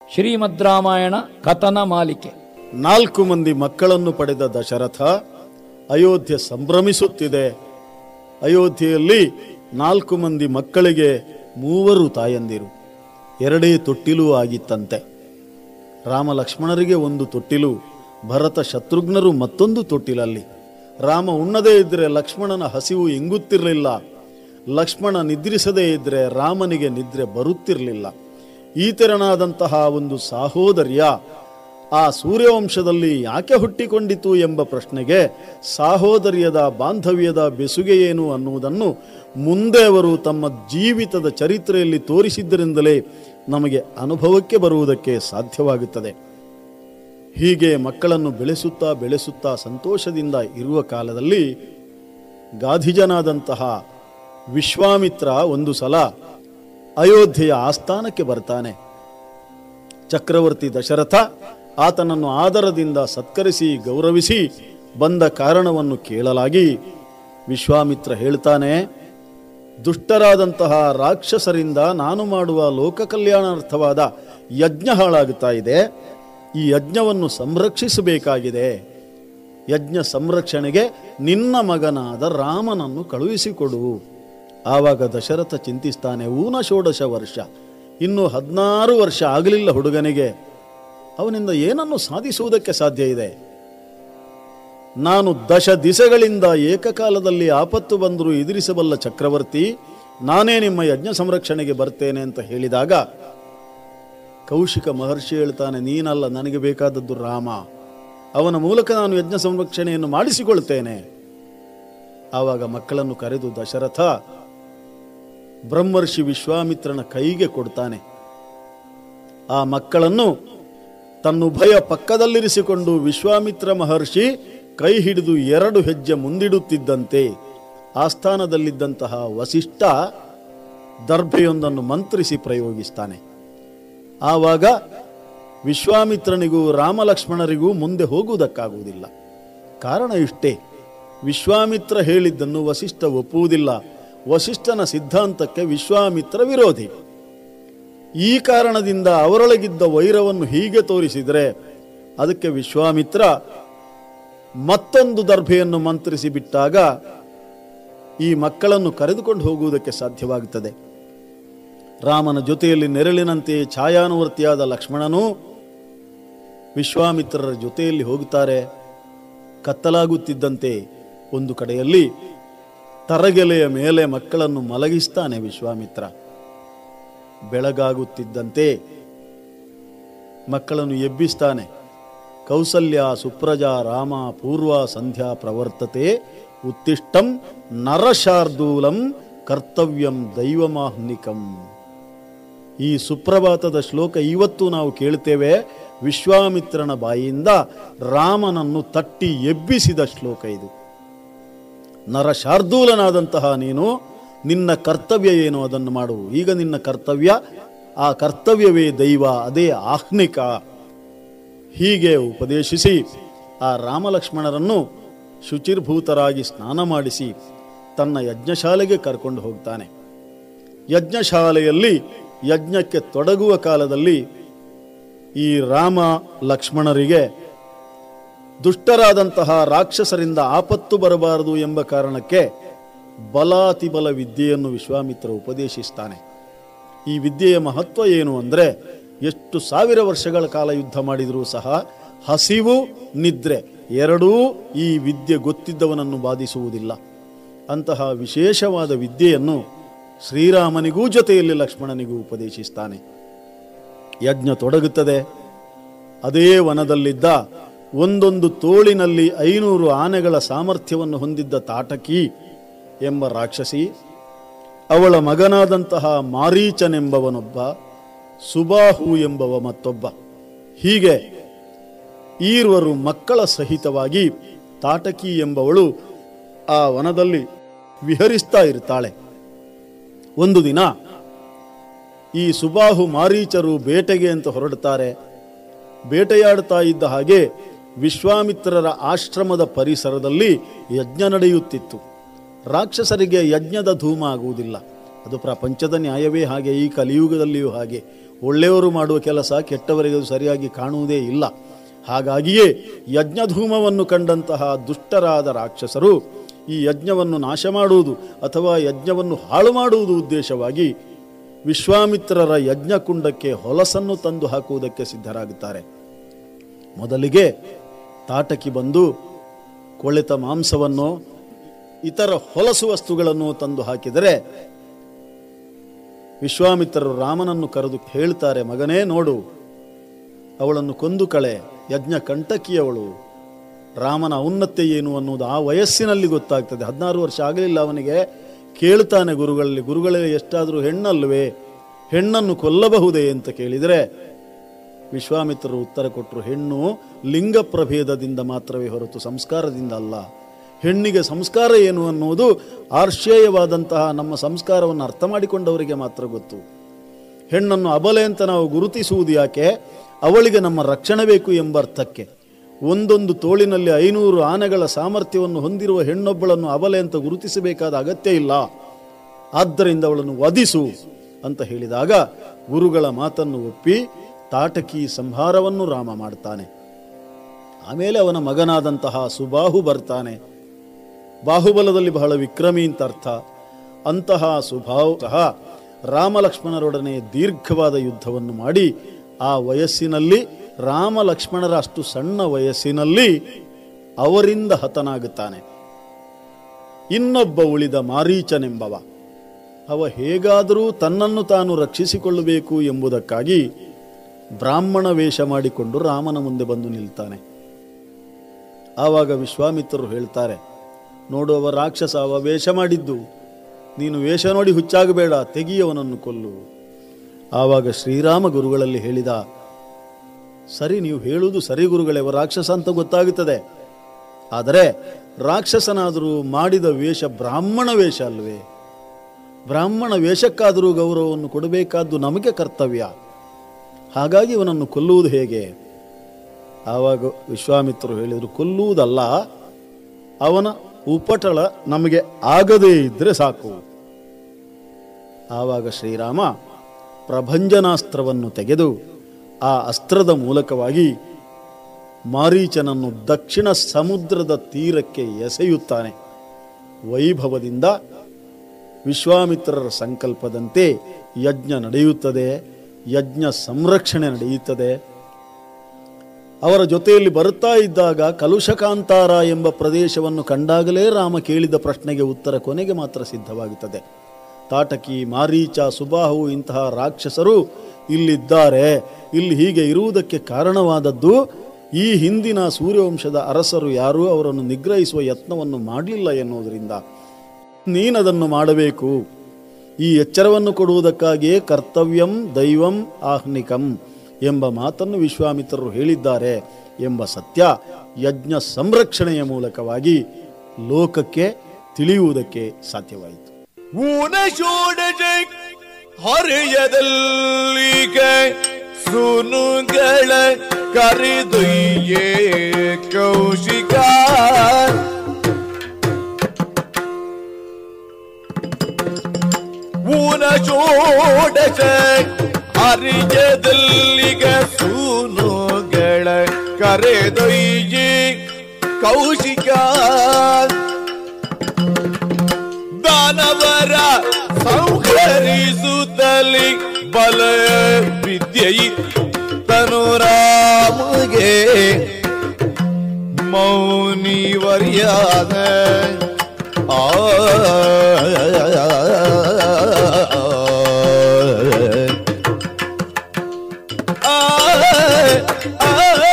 ಶ್ರೀಮದ್ ರಾಮಾಯಣ ಕಥನ ಮಾಲಿಕೆ ನಾಲ್ಕು ಮಂದಿ ಮಕ್ಕಳನ್ನು ಪಡೆದ ದಶರಥ ಅಯೋಧ್ಯೆ ಸಂಭ್ರಮಿಸುತ್ತಿದೆ ಅಯೋಧ್ಯೆಯಲ್ಲಿ ನಾಲ್ಕು ಮಂದಿ ಮಕ್ಕಳಿಗೆ ಮೂವರು ತಾಯಂದಿರು ಎರಡೇ ತೊಟ್ಟಿಲು ಆಗಿತ್ತಂತೆ ರಾಮ ಲಕ್ಷ್ಮಣರಿಗೆ ಒಂದು ತೊಟ್ಟಿಲು ಭರತ ಶತ್ರುಘ್ನರು ಮತ್ತೊಂದು ತೊಟ್ಟಿಲಲ್ಲಿ ರಾಮ ಉಣ್ಣದೇ ಇದ್ರೆ ಲಕ್ಷ್ಮಣನ ಹಸಿವು ಇಂಗುತ್ತಿರಲಿಲ್ಲ ಲಕ್ಷ್ಮಣ ನಿದ್ರಿಸದೇ ಇದ್ರೆ ರಾಮನಿಗೆ ನಿದ್ರೆ ಬರುತ್ತಿರಲಿಲ್ಲ ಈ ತೆರನಾದಂತಹ ಒಂದು ಸಾಹೋದರ್ಯ ಆ ಸೂರ್ಯವಂಶದಲ್ಲಿ ಯಾಕೆ ಹುಟ್ಟಿಕೊಂಡಿತು ಎಂಬ ಪ್ರಶ್ನೆಗೆ ಸಾಹೋದರ್ಯದ ಬಾಂಧವ್ಯದ ಬೆಸುಗೆ ಏನು ಅನ್ನುವುದನ್ನು ಮುಂದೆ ಅವರು ತಮ್ಮ ಜೀವಿತದ ಚರಿತ್ರೆಯಲ್ಲಿ ತೋರಿಸಿದ್ದರಿಂದಲೇ ನಮಗೆ ಅನುಭವಕ್ಕೆ ಬರುವುದಕ್ಕೆ ಸಾಧ್ಯವಾಗುತ್ತದೆ ಹೀಗೆ ಮಕ್ಕಳನ್ನು ಬೆಳೆಸುತ್ತಾ ಬೆಳೆಸುತ್ತಾ ಸಂತೋಷದಿಂದ ಇರುವ ಕಾಲದಲ್ಲಿ ಗಾಧಿಜನಾದಂತಹ ವಿಶ್ವಾಮಿತ್ರ ಒಂದು ಸಲ ಅಯೋಧ್ಯೆಯ ಆಸ್ಥಾನಕ್ಕೆ ಬರ್ತಾನೆ ಚಕ್ರವರ್ತಿ ದಶರಥ ಆತನನ್ನು ಆದರದಿಂದ ಸತ್ಕರಿಸಿ ಗೌರವಿಸಿ ಬಂದ ಕಾರಣವನ್ನು ಕೇಳಲಾಗಿ ವಿಶ್ವಾಮಿತ್ರ ಹೇಳ್ತಾನೆ ದುಷ್ಟರಾದಂತಹ ರಾಕ್ಷಸರಿಂದ ನಾನು ಮಾಡುವ ಲೋಕ ಕಲ್ಯಾಣಾರ್ಥವಾದ ಯಜ್ಞ ಹಾಳಾಗುತ್ತಾ ಇದೆ ಈ ಯಜ್ಞವನ್ನು ಸಂರಕ್ಷಿಸಬೇಕಾಗಿದೆ ಯಜ್ಞ ಸಂರಕ್ಷಣೆಗೆ ನಿನ್ನ ಮಗನಾದ ರಾಮನನ್ನು ಕಳುಹಿಸಿಕೊಡು ಆವಾಗ ದಶರಥ ಚಿಂತಿಸ್ತಾನೆ ಊನ ಷೋಡಶ ವರ್ಷ ಇನ್ನು ಹದಿನಾರು ವರ್ಷ ಆಗಲಿಲ್ಲ ಹುಡುಗನಿಗೆ ಅವನಿಂದ ಏನನ್ನು ಸಾಧಿಸುವುದಕ್ಕೆ ಸಾಧ್ಯ ಇದೆ ನಾನು ದಶ ದಿಸೆಗಳಿಂದ ಏಕಕಾಲದಲ್ಲಿ ಆಪತ್ತು ಬಂದರೂ ಎದುರಿಸಬಲ್ಲ ಚಕ್ರವರ್ತಿ ನಾನೇ ನಿಮ್ಮ ಯಜ್ಞ ಸಂರಕ್ಷಣೆಗೆ ಬರ್ತೇನೆ ಅಂತ ಹೇಳಿದಾಗ ಕೌಶಿಕ ಮಹರ್ಷಿ ಹೇಳ್ತಾನೆ ನೀನಲ್ಲ ನನಗೆ ಬೇಕಾದದ್ದು ರಾಮ ಅವನ ಮೂಲಕ ನಾನು ಯಜ್ಞ ಸಂರಕ್ಷಣೆಯನ್ನು ಮಾಡಿಸಿಕೊಳ್ತೇನೆ ಆವಾಗ ಮಕ್ಕಳನ್ನು ಕರೆದು ದಶರಥ ಬ್ರಹ್ಮರ್ಷಿ ವಿಶ್ವಾಮಿತ್ರನ ಕೈಗೆ ಕೊಡ್ತಾನೆ ಆ ಮಕ್ಕಳನ್ನು ತನ್ನುಭಯ ಪಕ್ಕದಲ್ಲಿರಿಸಿಕೊಂಡು ವಿಶ್ವಾಮಿತ್ರ ಮಹರ್ಷಿ ಕೈ ಹಿಡಿದು ಎರಡು ಹೆಜ್ಜೆ ಮುಂದಿಡುತ್ತಿದ್ದಂತೆ ಆಸ್ಥಾನದಲ್ಲಿದ್ದಂತಹ ವಸಿಷ್ಠ ದರ್ಭೆಯೊಂದನ್ನು ಮಂತ್ರಿಸಿ ಪ್ರಯೋಗಿಸ್ತಾನೆ ಆವಾಗ ವಿಶ್ವಾಮಿತ್ರನಿಗೂ ರಾಮಲಕ್ಷ್ಮಣರಿಗೂ ಮುಂದೆ ಹೋಗುವುದಕ್ಕಾಗುವುದಿಲ್ಲ ಕಾರಣ ಇಷ್ಟೇ ವಿಶ್ವಾಮಿತ್ರ ಹೇಳಿದ್ದನ್ನು ವಸಿಷ್ಠ ಒಪ್ಪುವುದಿಲ್ಲ ವಸಿಷ್ಠನ ಸಿದ್ಧಾಂತಕ್ಕೆ ವಿಶ್ವಾಮಿತ್ರ ವಿರೋಧಿ ಈ ಕಾರಣದಿಂದ ಅವರೊಳಗಿದ್ದ ವೈರವನ್ನು ಹೀಗೆ ತೋರಿಸಿದರೆ ಅದಕ್ಕೆ ವಿಶ್ವಾಮಿತ್ರ ಮತ್ತೊಂದು ದರ್ಭೆಯನ್ನು ಮಂತ್ರಿಸಿ ಬಿಟ್ಟಾಗ ಈ ಮಕ್ಕಳನ್ನು ಕರೆದುಕೊಂಡು ಹೋಗುವುದಕ್ಕೆ ಸಾಧ್ಯವಾಗುತ್ತದೆ ರಾಮನ ಜೊತೆಯಲ್ಲಿ ನೆರಳಿನಂತೆ ಛಾಯಾನುವರ್ತಿಯಾದ ಲಕ್ಷ್ಮಣನು ವಿಶ್ವಾಮಿತ್ರರ ಜೊತೆಯಲ್ಲಿ ಹೋಗುತ್ತಾರೆ ಕತ್ತಲಾಗುತ್ತಿದ್ದಂತೆ ಒಂದು ಕಡೆಯಲ್ಲಿ ತರಗೆಲೆಯ ಮೇಲೆ ಮಕ್ಕಳನ್ನು ಮಲಗಿಸ್ತಾನೆ ವಿಶ್ವಾಮಿತ್ರ ಬೆಳಗಾಗುತ್ತಿದ್ದಂತೆ ಮಕ್ಕಳನ್ನು ಎಬ್ಬಿಸ್ತಾನೆ ಕೌಸಲ್ಯ ಸುಪ್ರಜಾ ರಾಮ ಪೂರ್ವ ಸಂಧ್ಯಾ ಪ್ರವರ್ತತೆ ಉತ್ತಿಷ್ಟಂ ನರಶಾರ್ದೂಲಂ ಕರ್ತವ್ಯಂ ದೈವಮಾಹ್ನಿಕಂ ಈ ಸುಪ್ರಭಾತದ ಶ್ಲೋಕ ಇವತ್ತು ನಾವು ಕೇಳ್ತೇವೆ ವಿಶ್ವಾಮಿತ್ರನ ಬಾಯಿಯಿಂದ ರಾಮನನ್ನು ತಟ್ಟಿ ಎಬ್ಬಿಸಿದ ಶ್ಲೋಕ ಇದು ನರಶಾರ್ದೂಲನಾದಂತಹ ನೀನು ನಿನ್ನ ಕರ್ತವ್ಯ ಏನು ಅದನ್ನು ಮಾಡು ಈಗ ನಿನ್ನ ಕರ್ತವ್ಯ ಆ ಕರ್ತವ್ಯವೇ ದೈವ ಅದೇ ಆಹ್ನಿಕ ಹೀಗೆ ಉಪದೇಶಿಸಿ ಆ ರಾಮಲಕ್ಷ್ಮಣರನ್ನು ಶುಚಿರ್ಭೂತರಾಗಿ ಸ್ನಾನ ಮಾಡಿಸಿ ತನ್ನ ಯಜ್ಞಶಾಲೆಗೆ ಕರ್ಕೊಂಡು ಹೋಗ್ತಾನೆ ಯಜ್ಞಶಾಲೆಯಲ್ಲಿ ಯಜ್ಞಕ್ಕೆ ತೊಡಗುವ ಕಾಲದಲ್ಲಿ ಈ ರಾಮ ಲಕ್ಷ್ಮಣರಿಗೆ ದುಷ್ಟರಾದಂತಹ ರಾಕ್ಷಸರಿಂದ ಆಪತ್ತು ಬರಬಾರದು ಎಂಬ ಕಾರಣಕ್ಕೆ ಬಲಾತಿಬಲ ವಿದ್ಯೆಯನ್ನು ವಿಶ್ವಾಮಿತ್ರ ಉಪದೇಶಿಸ್ತಾನೆ ಈ ವಿದ್ಯೆಯ ಮಹತ್ವ ಏನು ಅಂದರೆ ಎಷ್ಟು ಸಾವಿರ ವರ್ಷಗಳ ಕಾಲ ಯುದ್ಧ ಮಾಡಿದರೂ ಸಹ ಹಸಿವು ನಿದ್ರೆ ಎರಡೂ ಈ ವಿದ್ಯೆ ಗೊತ್ತಿದ್ದವನನ್ನು ಬಾಧಿಸುವುದಿಲ್ಲ ಅಂತಹ ವಿಶೇಷವಾದ ವಿದ್ಯೆಯನ್ನು ಶ್ರೀರಾಮನಿಗೂ ಜೊತೆಯಲ್ಲಿ ಲಕ್ಷ್ಮಣನಿಗೂ ಉಪದೇಶಿಸ್ತಾನೆ ಯಜ್ಞ ತೊಡಗುತ್ತದೆ ಅದೇ ವನದಲ್ಲಿದ್ದ ಒಂದೊಂದು ತೋಳಿನಲ್ಲಿ ಐನೂರು ಆನೆಗಳ ಸಾಮರ್ಥ್ಯವನ್ನು ಹೊಂದಿದ್ದ ತಾಟಕಿ ಎಂಬ ರಾಕ್ಷಸಿ ಅವಳ ಮಗನಾದಂತಹ ಮಾರೀಚನೆಂಬವನೊಬ್ಬ ಸುಬಾಹು ಎಂಬವ ಮತ್ತೊಬ್ಬ ಹೀಗೆ ಈರ್ವರು ಮಕ್ಕಳ ಸಹಿತವಾಗಿ ತಾಟಕಿ ಎಂಬವಳು ಆ ವನದಲ್ಲಿ ವಿಹರಿಸ್ತಾ ಇರ್ತಾಳೆ ಒಂದು ದಿನ ಈ ಸುಬಾಹು ಮಾರೀಚರು ಬೇಟೆಗೆ ಅಂತ ಹೊರಡುತ್ತಾರೆ ಬೇಟೆಯಾಡ್ತಾ ಇದ್ದ ಹಾಗೆ ವಿಶ್ವಾಮಿತ್ರರ ಆಶ್ರಮದ ಪರಿಸರದಲ್ಲಿ ಯಜ್ಞ ನಡೆಯುತ್ತಿತ್ತು ರಾಕ್ಷಸರಿಗೆ ಯಜ್ಞದ ಧೂಮ ಆಗುವುದಿಲ್ಲ ಅದು ಪ್ರಪಂಚದ ನ್ಯಾಯವೇ ಹಾಗೆ ಈ ಕಲಿಯುಗದಲ್ಲಿಯೂ ಹಾಗೆ ಒಳ್ಳೆಯವರು ಮಾಡುವ ಕೆಲಸ ಕೆಟ್ಟವರಿಗೆ ಅದು ಸರಿಯಾಗಿ ಕಾಣುವುದೇ ಇಲ್ಲ ಹಾಗಾಗಿಯೇ ಯಜ್ಞಧೂಮವನ್ನು ಕಂಡಂತಹ ದುಷ್ಟರಾದ ರಾಕ್ಷಸರು ಈ ಯಜ್ಞವನ್ನು ನಾಶ ಮಾಡುವುದು ಅಥವಾ ಯಜ್ಞವನ್ನು ಹಾಳು ಮಾಡುವುದು ಉದ್ದೇಶವಾಗಿ ವಿಶ್ವಾಮಿತ್ರರ ಯಜ್ಞಕುಂಡಕ್ಕೆ ಹೊಲಸನ್ನು ತಂದು ಹಾಕುವುದಕ್ಕೆ ಸಿದ್ಧರಾಗುತ್ತಾರೆ ಮೊದಲಿಗೆ ತಾಟಕಿ ಬಂದು ಕೊಳೆತ ಮಾಂಸವನ್ನು ಇತರ ಹೊಲಸು ವಸ್ತುಗಳನ್ನು ತಂದು ಹಾಕಿದರೆ ವಿಶ್ವಾಮಿತ್ರರು ರಾಮನನ್ನು ಕರೆದು ಹೇಳ್ತಾರೆ ಮಗನೇ ನೋಡು ಅವಳನ್ನು ಕೊಂದು ಕಳೆ ಯಜ್ಞ ಕಂಟಕಿಯವಳು ರಾಮನ ಔನ್ನತ್ಯ ಏನು ಅನ್ನೋದು ಆ ವಯಸ್ಸಿನಲ್ಲಿ ಗೊತ್ತಾಗ್ತದೆ ಹದಿನಾರು ವರ್ಷ ಆಗಲಿಲ್ಲ ಅವನಿಗೆ ಕೇಳ್ತಾನೆ ಗುರುಗಳಲ್ಲಿ ಗುರುಗಳೇ ಎಷ್ಟಾದರೂ ಹೆಣ್ಣಲ್ವೇ ಹೆಣ್ಣನ್ನು ಕೊಲ್ಲಬಹುದೇ ಅಂತ ಕೇಳಿದರೆ ವಿಶ್ವಾಮಿತ್ರರು ಉತ್ತರ ಕೊಟ್ಟರು ಹೆಣ್ಣು ಲಿಂಗ ಪ್ರಭೇದದಿಂದ ಮಾತ್ರವೇ ಹೊರತು ಸಂಸ್ಕಾರದಿಂದ ಅಲ್ಲ ಹೆಣ್ಣಿಗೆ ಸಂಸ್ಕಾರ ಏನು ಅನ್ನುವುದು ಆರ್ಷೇಯವಾದಂತಹ ನಮ್ಮ ಸಂಸ್ಕಾರವನ್ನು ಅರ್ಥ ಮಾಡಿಕೊಂಡವರಿಗೆ ಮಾತ್ರ ಗೊತ್ತು ಹೆಣ್ಣನ್ನು ಅಬಲೆ ಅಂತ ನಾವು ಗುರುತಿಸುವುದು ಯಾಕೆ ಅವಳಿಗೆ ನಮ್ಮ ರಕ್ಷಣೆ ಬೇಕು ಎಂಬ ಅರ್ಥಕ್ಕೆ ಒಂದೊಂದು ತೋಳಿನಲ್ಲಿ ಐನೂರು ಆನೆಗಳ ಸಾಮರ್ಥ್ಯವನ್ನು ಹೊಂದಿರುವ ಹೆಣ್ಣೊಬ್ಬಳನ್ನು ಅಬಲೆ ಅಂತ ಗುರುತಿಸಬೇಕಾದ ಅಗತ್ಯ ಇಲ್ಲ ಆದ್ದರಿಂದ ಅವಳನ್ನು ವಧಿಸು ಅಂತ ಹೇಳಿದಾಗ ಗುರುಗಳ ಮಾತನ್ನು ಒಪ್ಪಿ ತಾಟಕಿ ಸಂಹಾರವನ್ನು ರಾಮ ಮಾಡ್ತಾನೆ ಆಮೇಲೆ ಅವನ ಮಗನಾದಂತಹ ಸುಬಾಹು ಬರ್ತಾನೆ ಬಾಹುಬಲದಲ್ಲಿ ಬಹಳ ವಿಕ್ರಮಿ ಅಂತ ಅರ್ಥ ಅಂತಹ ಸುಭಾವು ಸಹ ರಾಮಲಕ್ಷ್ಮಣರೊಡನೆ ದೀರ್ಘವಾದ ಯುದ್ಧವನ್ನು ಮಾಡಿ ಆ ವಯಸ್ಸಿನಲ್ಲಿ ರಾಮ ಲಕ್ಷ್ಮಣರ ಅಷ್ಟು ಸಣ್ಣ ವಯಸ್ಸಿನಲ್ಲಿ ಅವರಿಂದ ಹತನಾಗುತ್ತಾನೆ ಇನ್ನೊಬ್ಬ ಉಳಿದ ಮಾರೀಚನೆಂಬವ ಅವ ಹೇಗಾದರೂ ತನ್ನನ್ನು ತಾನು ರಕ್ಷಿಸಿಕೊಳ್ಳಬೇಕು ಎಂಬುದಕ್ಕಾಗಿ ಬ್ರಾಹ್ಮಣ ವೇಷ ಮಾಡಿಕೊಂಡು ರಾಮನ ಮುಂದೆ ಬಂದು ನಿಲ್ತಾನೆ ಆವಾಗ ವಿಶ್ವಾಮಿತ್ರರು ಹೇಳ್ತಾರೆ ನೋಡು ಅವ ರಾಕ್ಷಸ ಅವ ವೇಷ ಮಾಡಿದ್ದು ನೀನು ವೇಷ ನೋಡಿ ಹುಚ್ಚಾಗಬೇಡ ತೆಗಿಯವನನ್ನು ಕೊಲ್ಲು ಆವಾಗ ಶ್ರೀರಾಮ ಗುರುಗಳಲ್ಲಿ ಹೇಳಿದ ಸರಿ ನೀವು ಹೇಳುವುದು ಸರಿ ಗುರುಗಳೇ ಅವ ರಾಕ್ಷಸ ಅಂತ ಗೊತ್ತಾಗುತ್ತದೆ ಆದರೆ ರಾಕ್ಷಸನಾದರೂ ಮಾಡಿದ ವೇಷ ಬ್ರಾಹ್ಮಣ ವೇಷ ಅಲ್ವೇ ಬ್ರಾಹ್ಮಣ ವೇಷಕ್ಕಾದರೂ ಗೌರವವನ್ನು ಕೊಡಬೇಕಾದ್ದು ನಮಗೆ ಕರ್ತವ್ಯ ಹಾಗಾಗಿ ಇವನನ್ನು ಕೊಲ್ಲುವುದು ಹೇಗೆ ಆವಾಗ ವಿಶ್ವಾಮಿತ್ರರು ಹೇಳಿದರು ಕೊಲ್ಲುವುದಲ್ಲ ಅವನ ಉಪಟಳ ನಮಗೆ ಆಗದೇ ಇದ್ರೆ ಸಾಕು ಆವಾಗ ಶ್ರೀರಾಮ ಪ್ರಭಂಜನಾಸ್ತ್ರವನ್ನು ತೆಗೆದು ಆ ಅಸ್ತ್ರದ ಮೂಲಕವಾಗಿ ಮಾರೀಚನನ್ನು ದಕ್ಷಿಣ ಸಮುದ್ರದ ತೀರಕ್ಕೆ ಎಸೆಯುತ್ತಾನೆ ವೈಭವದಿಂದ ವಿಶ್ವಾಮಿತ್ರರ ಸಂಕಲ್ಪದಂತೆ ಯಜ್ಞ ನಡೆಯುತ್ತದೆ ಯಜ್ಞ ಸಂರಕ್ಷಣೆ ನಡೆಯುತ್ತದೆ ಅವರ ಜೊತೆಯಲ್ಲಿ ಬರುತ್ತಾ ಇದ್ದಾಗ ಕಲುಷಕಾಂತಾರ ಎಂಬ ಪ್ರದೇಶವನ್ನು ಕಂಡಾಗಲೇ ರಾಮ ಕೇಳಿದ ಪ್ರಶ್ನೆಗೆ ಉತ್ತರ ಕೊನೆಗೆ ಮಾತ್ರ ಸಿದ್ಧವಾಗುತ್ತದೆ ತಾಟಕಿ ಮಾರೀಚ ಸುಬಾಹು ಇಂತಹ ರಾಕ್ಷಸರು ಇಲ್ಲಿದ್ದಾರೆ ಇಲ್ಲಿ ಹೀಗೆ ಇರುವುದಕ್ಕೆ ಕಾರಣವಾದದ್ದು ಈ ಹಿಂದಿನ ಸೂರ್ಯವಂಶದ ಅರಸರು ಯಾರೂ ಅವರನ್ನು ನಿಗ್ರಹಿಸುವ ಯತ್ನವನ್ನು ಮಾಡಲಿಲ್ಲ ಎನ್ನುವುದರಿಂದ ನೀನದನ್ನು ಮಾಡಬೇಕು ಈ ಎಚ್ಚರವನ್ನು ಕೊಡುವುದಕ್ಕಾಗಿಯೇ ಕರ್ತವ್ಯಂ ದೈವಂ ಆಹ್ನಿಕಂ ಎಂಬ ಮಾತನ್ನು ವಿಶ್ವಾಮಿತ್ರರು ಹೇಳಿದ್ದಾರೆ ಎಂಬ ಸತ್ಯ ಯಜ್ಞ ಸಂರಕ್ಷಣೆಯ ಮೂಲಕವಾಗಿ ಲೋಕಕ್ಕೆ ತಿಳಿಯುವುದಕ್ಕೆ ಸಾಧ್ಯವಾಯಿತು ಊನ ಷೋಡಶ ಹೊರೆಯದಲ್ಲೀಗ ಸುನುಗಳ ಕರೆದೊಯ್ಯೇ ಕೌಶಿಕ ಊನ ಷೋಡಶ ಹರಿಯದಲ್ಲಿಗ ಸುನುಗಳ ಕರೆದೊಯ್ಯೇ ಕೌಶಿಕ ದಾನವರ ಸಂಹರಿಸುತ್ತಲಿ ಬಲ ವಿದ್ಯೆಯಿ ತನು ರಾಮಗೆ ಮೌನಿವರ್ಯಾದ ಆ ಆ ಆ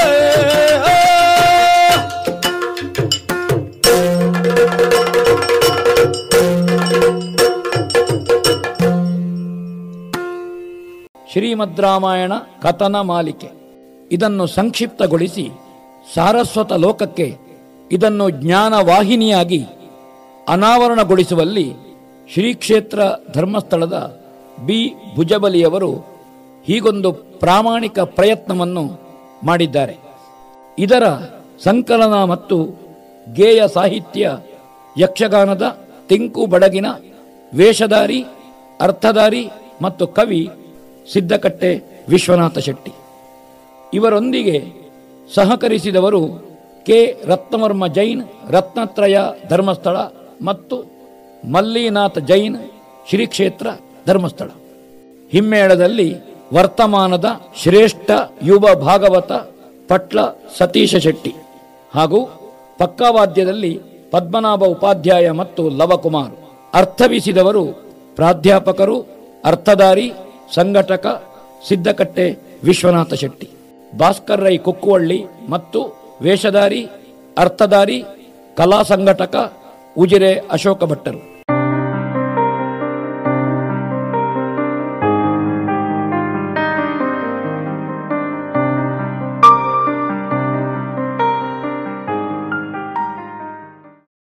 ಶ್ರೀಮದ್ ರಾಮಾಯಣ ಕಥನ ಮಾಲಿಕೆ ಇದನ್ನು ಸಂಕ್ಷಿಪ್ತಗೊಳಿಸಿ ಸಾರಸ್ವತ ಲೋಕಕ್ಕೆ ಇದನ್ನು ಜ್ಞಾನ ವಾಹಿನಿಯಾಗಿ ಅನಾವರಣಗೊಳಿಸುವಲ್ಲಿ ಶ್ರೀಕ್ಷೇತ್ರ ಧರ್ಮಸ್ಥಳದ ಬಿ ಭುಜಬಲಿಯವರು ಹೀಗೊಂದು ಪ್ರಾಮಾಣಿಕ ಪ್ರಯತ್ನವನ್ನು ಮಾಡಿದ್ದಾರೆ ಇದರ ಸಂಕಲನ ಮತ್ತು ಗೇಯ ಸಾಹಿತ್ಯ ಯಕ್ಷಗಾನದ ತಿಂಕು ಬಡಗಿನ ವೇಷಧಾರಿ ಅರ್ಥಧಾರಿ ಮತ್ತು ಕವಿ ಸಿದ್ದಕಟ್ಟೆ ವಿಶ್ವನಾಥ ಶೆಟ್ಟಿ ಇವರೊಂದಿಗೆ ಸಹಕರಿಸಿದವರು ಕೆ ರತ್ನವರ್ಮ ಜೈನ್ ರತ್ನತ್ರಯ ಧರ್ಮಸ್ಥಳ ಮತ್ತು ಮಲ್ಲಿನಾಥ ಜೈನ್ ಶ್ರೀ ಕ್ಷೇತ್ರ ಧರ್ಮಸ್ಥಳ ಹಿಮ್ಮೇಳದಲ್ಲಿ ವರ್ತಮಾನದ ಶ್ರೇಷ್ಠ ಯುವ ಭಾಗವತ ಪಟ್ಲ ಸತೀಶ ಶೆಟ್ಟಿ ಹಾಗೂ ಪಕ್ಕವಾದ್ಯದಲ್ಲಿ ಪದ್ಮನಾಭ ಉಪಾಧ್ಯಾಯ ಮತ್ತು ಲವಕುಮಾರ್ ಅರ್ಥವಿಸಿದವರು ಪ್ರಾಧ್ಯಾಪಕರು ಅರ್ಥಧಾರಿ ಸಂಘಟಕ ಸಿದ್ದಕಟ್ಟೆ ವಿಶ್ವನಾಥ ಶೆಟ್ಟಿ ಭಾಸ್ಕರ್ ರೈ ಕುಕ್ಕುವಳ್ಳಿ ಮತ್ತು ವೇಷಧಾರಿ ಅರ್ಥಧಾರಿ ಕಲಾ ಸಂಘಟಕ ಉಜಿರೆ ಅಶೋಕ ಭಟ್ಟರು